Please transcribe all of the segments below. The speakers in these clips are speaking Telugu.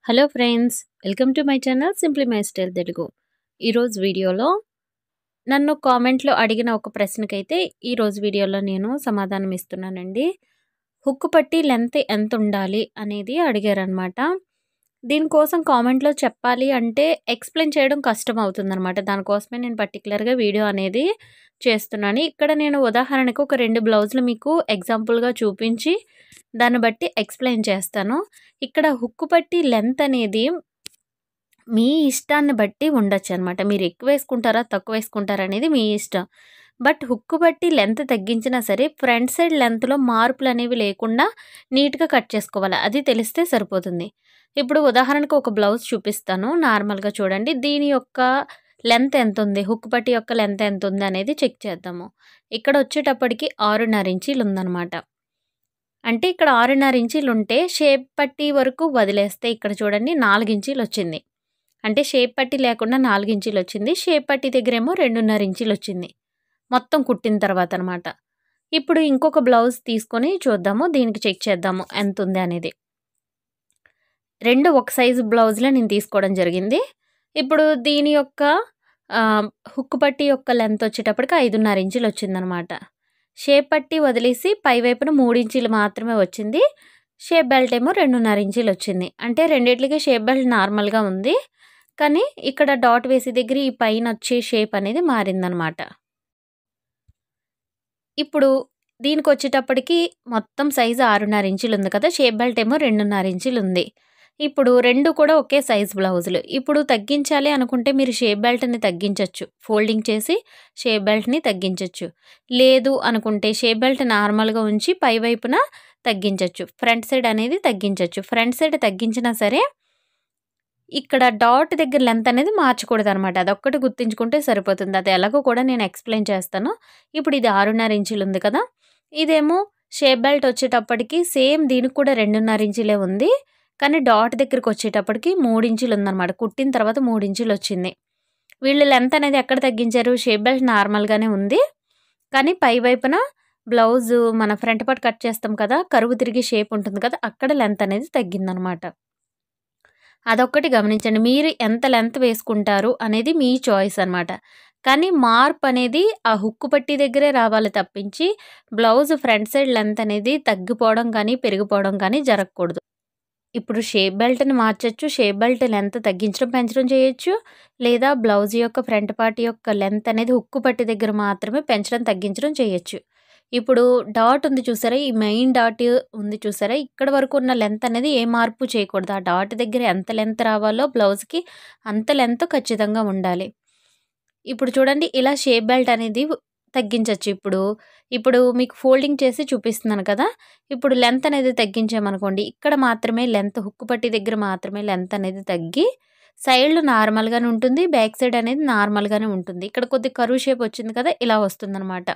Hello friends welcome to my channel simply my style Telugu ఈరోజు వీడియోలో నన్ను కామెంట్లో అడిగిన ఒక ప్రశ్నకైతే ఈరోజు వీడియోలో నేను సమాధానం ఇస్తున్నానండి హుక్కు పట్టి లెంత్ ఎంత ఉండాలి అనేది అడిగారనమాట దీనికోసం కామెంట్లో చెప్పాలి అంటే ఎక్స్ప్లెయిన్ చేయడం కష్టం అవుతుందన్నమాట దానికోసమే నేను పర్టికులర్గా వీడియో అనేది చేస్తున్నాను ఇక్కడ నేను ఉదాహరణకు ఒక రెండు బ్లౌజులు మీకు ఎగ్జాంపుల్గా చూపించి దాన్ని బట్టి ఎక్స్ప్లెయిన్ చేస్తాను ఇక్కడ హుక్కు పట్టి లెంత్ అనేది మీ ఇష్టాన్ని బట్టి ఉండొచ్చు అనమాట మీరు ఎక్కువ వేసుకుంటారా తక్కువ వేసుకుంటారా అనేది మీ ఇష్టం బట్ హుక్కు పట్టి లెంత్ తగ్గించినా సరే ఫ్రంట్ సైడ్ లెంత్లో మార్పులు అనేవి లేకుండా నీట్గా కట్ చేసుకోవాలి అది తెలిస్తే సరిపోతుంది ఇప్పుడు ఉదాహరణకు ఒక బ్లౌజ్ చూపిస్తాను నార్మల్గా చూడండి దీని యొక్క లెంత్ ఎంత ఉంది హుక్ పట్టి యొక్క లెంత్ ఎంత ఉంది అనేది చెక్ చేద్దాము ఇక్కడ వచ్చేటప్పటికి ఆరున్నర ఇంచీలు ఉందన్నమాట అంటే ఇక్కడ ఆరున్నర ఇంచీలు ఉంటే షేప్ పట్టి వరకు వదిలేస్తే ఇక్కడ చూడండి నాలుగు ఇంచీలు వచ్చింది అంటే షేప్ పట్టి లేకుండా నాలుగు ఇంచీలు వచ్చింది షేప్ పట్టి దగ్గర ఏమో రెండున్నర ఇంచీలు వచ్చింది మొత్తం కుట్టిన తర్వాత అనమాట ఇప్పుడు ఇంకొక బ్లౌజ్ తీసుకొని చూద్దాము దీనికి చెక్ చేద్దాము ఎంత ఉంది అనేది రెండు ఒక సైజు బ్లౌజ్లో నేను తీసుకోవడం జరిగింది ఇప్పుడు దీని యొక్క హుక్ పట్టి యొక్క లెంత్ వచ్చేటప్పటికి ఐదున్నర ఇంచులు వచ్చిందనమాట షేప్ పట్టి వదిలేసి పై వైపున మూడు ఇంచీలు మాత్రమే వచ్చింది షేప్ బెల్ట్ ఏమో రెండున్నర ఇంచీలు వచ్చింది అంటే రెండిట్లకి షేప్ బెల్ట్ నార్మల్గా ఉంది కానీ ఇక్కడ డాట్ వేసి దగ్గర ఈ పైన వచ్చే షేప్ అనేది మారిందనమాట ఇప్పుడు దీనికి వచ్చేటప్పటికి మొత్తం సైజు ఆరున్నర ఇంచులు ఉంది కదా షేప్ బెల్ట్ ఏమో రెండున్నర ఇంచులు ఉంది ఇప్పుడు రెండు కూడా ఒకే సైజ్ బ్లౌజులు ఇప్పుడు తగ్గించాలి అనుకుంటే మీరు షేప్ బెల్ట్ని తగ్గించవచ్చు ఫోల్డింగ్ చేసి షేప్ బెల్ట్ని తగ్గించవచ్చు లేదు అనుకుంటే షేప్ బెల్ట్ నార్మల్గా ఉంచి పై వైపున తగ్గించవచ్చు ఫ్రంట్ సైడ్ అనేది తగ్గించవచ్చు ఫ్రంట్ సైడ్ తగ్గించినా సరే ఇక్కడ డాట్ దగ్గర లెంత్ అనేది మార్చకూడదు అనమాట అదొక్కటి గుర్తుంచుకుంటే సరిపోతుంది అది ఎలాగో కూడా నేను ఎక్స్ప్లెయిన్ చేస్తాను ఇప్పుడు ఇది ఆరున్నర ఇంచులు ఉంది కదా ఇదేమో షేప్ బెల్ట్ వచ్చేటప్పటికి సేమ్ దీనికి కూడా రెండున్నర ఇంచులే ఉంది కానీ డాట్ దగ్గరికి వచ్చేటప్పటికి మూడించులు ఉందన్నమాట కుట్టిన తర్వాత మూడించులు వచ్చింది వీళ్ళు లెంత్ అనేది ఎక్కడ తగ్గించారు షేప్ బెల్ట్ నార్మల్గానే ఉంది కానీ పై వైపున బ్లౌజ్ మన ఫ్రంట్ పార్ట్ కట్ చేస్తాం కదా కరువు తిరిగి షేప్ ఉంటుంది కదా అక్కడ లెంత్ అనేది తగ్గిందనమాట అదొక్కటి గమనించండి మీరు ఎంత లెంత్ వేసుకుంటారు అనేది మీ చాయిస్ అనమాట కానీ మార్ప్ అనేది ఆ హుక్కు పట్టి దగ్గరే రావాలి తప్పించి బ్లౌజ్ ఫ్రంట్ సైడ్ లెంత్ అనేది తగ్గిపోవడం కానీ పెరిగిపోవడం కానీ జరగకూడదు ఇప్పుడు షేప్ బెల్ట్ని మార్చచ్చు షేప్ బెల్ట్ లెంత్ తగ్గించడం పెంచడం చేయొచ్చు లేదా బ్లౌజ్ యొక్క ఫ్రంట్ పార్ట్ యొక్క లెంత్ అనేది హుక్కు పట్టి దగ్గర మాత్రమే పెంచడం తగ్గించడం చేయొచ్చు ఇప్పుడు డాట్ ఉంది చూసారా ఈ మెయిన్ డాట్ ఉంది చూసారా ఇక్కడ వరకు ఉన్న లెంత్ అనేది ఏ మార్పు చేయకూడదు ఆ డాట్ దగ్గర ఎంత లెంత్ రావాలో బ్లౌజ్కి అంత లెంత్ ఖచ్చితంగా ఉండాలి ఇప్పుడు చూడండి ఇలా షేప్ బెల్ట్ అనేది తగ్గించవచ్చు ఇప్పుడు ఇప్పుడు మీకు ఫోల్డింగ్ చేసి చూపిస్తున్నాను కదా ఇప్పుడు లెంత్ అనేది తగ్గించామనుకోండి ఇక్కడ మాత్రమే లెంత్ హుక్కు పట్టి దగ్గర మాత్రమే లెంత్ అనేది తగ్గి సైడ్లు నార్మల్గానే ఉంటుంది బ్యాక్ సైడ్ అనేది నార్మల్గానే ఉంటుంది ఇక్కడ కొద్ది కరువు షేప్ వచ్చింది కదా ఇలా వస్తుందన్నమాట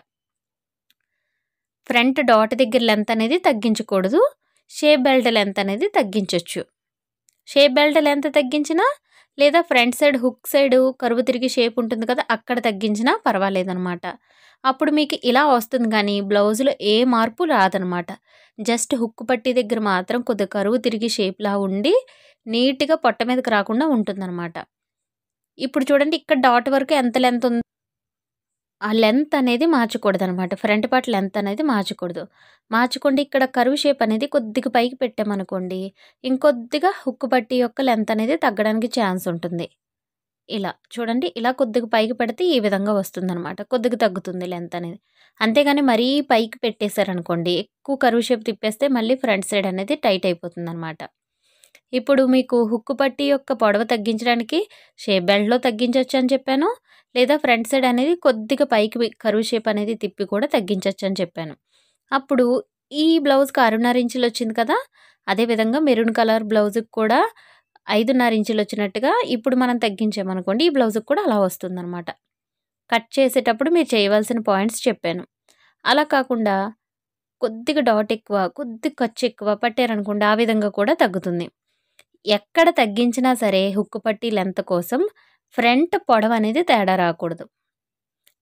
ఫ్రంట్ డాట్ దగ్గర లెంత్ అనేది తగ్గించకూడదు షేప్ బెల్ట్ లెంత్ అనేది తగ్గించవచ్చు షేప్ బెల్ట్ లెంత్ తగ్గించినా లేదా ఫ్రంట్ సైడ్ హుక్ సైడ్ కరువు తిరిగి షేప్ ఉంటుంది కదా అక్కడ తగ్గించినా పర్వాలేదనమాట అప్పుడు మీకు ఇలా వస్తుంది కానీ బ్లౌజ్లో ఏ మార్పు రాదనమాట జస్ట్ హుక్ పట్టి దగ్గర మాత్రం కొద్దిగా కరువు తిరిగి షేప్లా ఉండి నీట్గా పొట్ట మీదకి రాకుండా ఉంటుందన్నమాట ఇప్పుడు చూడండి ఇక్కడ డాట్ వరకు ఎంత లెంత్ ఉంది ఆ లెంత్ అనేది మార్చకూడదు అనమాట ఫ్రంట్ పార్ట్ లెంత్ అనేది మార్చకూడదు మార్చకుండా ఇక్కడ కరువు షేప్ అనేది కొద్దిగా పైకి పెట్టామనుకోండి ఇంకొద్దిగా హుక్కు పట్టి యొక్క లెంత్ అనేది తగ్గడానికి ఛాన్స్ ఉంటుంది ఇలా చూడండి ఇలా కొద్దిగా పైకి పెడితే ఈ విధంగా వస్తుందన్నమాట కొద్దిగా తగ్గుతుంది లెంత్ అనేది అంతేగాని మరీ పైకి పెట్టేశారనుకోండి ఎక్కువ కరువు షేప్ తిప్పేస్తే మళ్ళీ ఫ్రంట్ సైడ్ అనేది టైట్ అయిపోతుంది అనమాట ఇప్పుడు మీకు హుక్కు పట్టి యొక్క పొడవ తగ్గించడానికి షేప్ బెల్ట్లో తగ్గించవచ్చు అని చెప్పాను లేదా ఫ్రంట్ సైడ్ అనేది కొద్దిగా పైకి కరువు షేప్ అనేది తిప్పి కూడా తగ్గించవచ్చు అని చెప్పాను అప్పుడు ఈ బ్లౌజ్కి ఆరున్నర ఇంచులు వచ్చింది కదా అదేవిధంగా మెరూన్ కలర్ బ్లౌజ్కి కూడా ఐదున్నర ఇంచులు వచ్చినట్టుగా ఇప్పుడు మనం తగ్గించామనుకోండి ఈ బ్లౌజ్కి కూడా అలా వస్తుందన్నమాట కట్ చేసేటప్పుడు మీరు చేయవలసిన పాయింట్స్ చెప్పాను అలా కాకుండా కొద్దిగా డాట్ ఎక్కువ కొద్దిగా ఖర్చు ఎక్కువ పట్టారనుకోండి ఆ విధంగా కూడా తగ్గుతుంది ఎక్కడ తగ్గించినా సరే హుక్కు పట్టి లెంత్ కోసం ఫ్రంట్ పొడవ అనేది తేడా రాకూడదు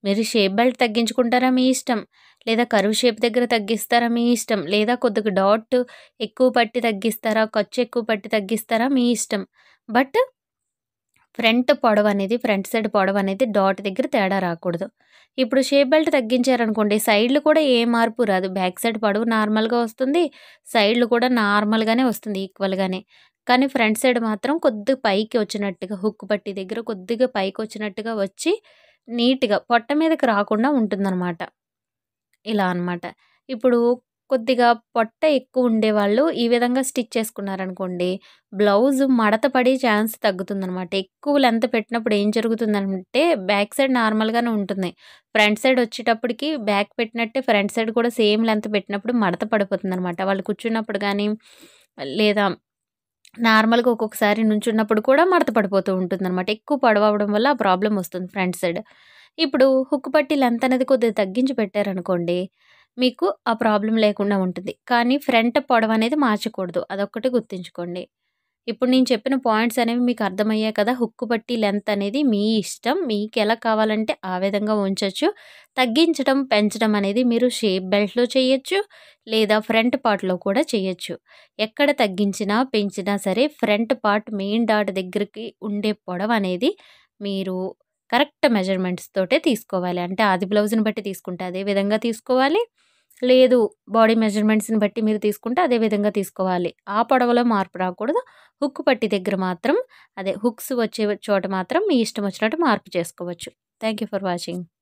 మీరు షేప్ బెల్ట్ తగ్గించుకుంటారా మీ ఇష్టం. లేదా కర్వ్ షేప్ దగ్గర తగ్గిస్తారా మీ ఇష్టం. లేదా కొద్దిగా డాట్ ఎక్కువ పట్టి తగ్గిస్తారా, ఖర్చు ఎక్కువ పట్టి తగ్గిస్తారా మీ ఇష్టం. బట్ ఫ్రంట్ పొడవనేది ఫ్రంట్ సైడ్ పొడవనేది డాట్ దగ్గర తేడా రాకూడదు. ఇప్పుడు షేప్ బెల్ట్ తగ్గించారనుకోండి సైడ్‌లు కూడా ఏ మార్పు రాదు. బ్యాక్ సైడ్ పొడవు నార్మల్‌గా వస్తుంది. సైడ్‌లు కూడా నార్మల్‌గానే వస్తుంది ఈక్వల్‌గానే. కానీ ఫ్రంట్ సైడ్ మాత్రం కొద్దిగా పైకి వచ్చినట్టుగా హుక్ పట్టీ దగ్గర కొద్దిగా పైకొచ్చినట్టుగా వచ్చి నీట్‌గా పొట్ట మీదకి రాకుండా ఉంటుందనమాట. ఇలా అనమాట. ఇప్పుడు కొద్దిగా పొట్ట ఎక్కువ ఉండేవాళ్ళు ఈ విధంగా స్టిచ్ చేసుకున్నారనుకోండి బ్లౌజ్ మడత పడే ఛాన్స్ తగ్గుతుందనమాట. ఎక్కువ లెంత్ పెట్టినప్పుడు ఏం జరుగుతుందంటే బ్యాక్ సైడ్ నార్మల్‌గానే ఉంటుంది. ఫ్రంట్ సైడ్ వచ్చేటప్పటికి బ్యాక్ పెట్టినట్టే ఫ్రంట్ సైడ్ కూడా సేమ్ లెంత్ పెట్టినప్పుడు మడత పడిపోతుందనమాట. వాళ్ళు కూర్చున్నప్పుడు గానీ లేదా నార్మల్‌గా ఒక్కొక్కసారి నుంచున్నప్పుడు కూడా మడత పడిపోతూ ఉంటుందనమాట. ఎక్కువ పొడవవ్వడం వల్ల ఆ ప్రాబ్లమ్ వస్తుంది ఫ్రంట్ సైడ్. ఇప్పుడు హుక్ పట్టీ లెంత్ అనేది కొద్దిగా తగ్గించి పెట్టారనుకోండి మీకు ఆ ప్రాబ్లమ్ లేకుండా ఉంటుంది. కానీ ఫ్రంట్ పొడవనేది మార్చకూడదు. అదొక్కటి గుర్తుంచుకోండి. ఇప్పుడు నేను చెప్పిన పాయింట్స్ అనేవి మీకు అర్థమయ్యాయి కదా! హుక్ పట్టీ లెంత్ అనేది మీ ఇష్టం. మీకెలా కావాలంటే ఆ విధంగా ఉంచొచ్చు. తగ్గించడం, పెంచడం అనేది మీరు షేప్ బెల్ట్‌లో చేయొచ్చు. లేదా ఫ్రంట్ పార్ట్‌లో కూడా చేయొచ్చు. ఎక్కడ తగ్గించినా, పెంచినా సరే ఫ్రంట్ పార్ట్ మెయిన్ డాట్ దగ్గరికి ఉండే పొడవనేది మీరు కరెక్ట్ మెజర్‌మెంట్స్ తోటే తీసుకోవాలి. అంటే ఆది బ్లౌజ్‌ని బట్టి తీసుకుంటే అదే విధంగా తీసుకోవాలి. లేదు బాడీ మెజర్‌మెంట్స్‌ని బట్టి మీరు తీసుకుంటే అదే విధంగా తీసుకోవాలి. ఆ పొడవులో మార్పు రాకూడదు. హుక్ పట్టీ దగ్గర మాత్రం అదే హుక్స్ వచ్చే చోట మాత్రం మీ ఇష్టం వచ్చినట్టు మార్పు చేసుకోవచ్చు. Thank you for watching.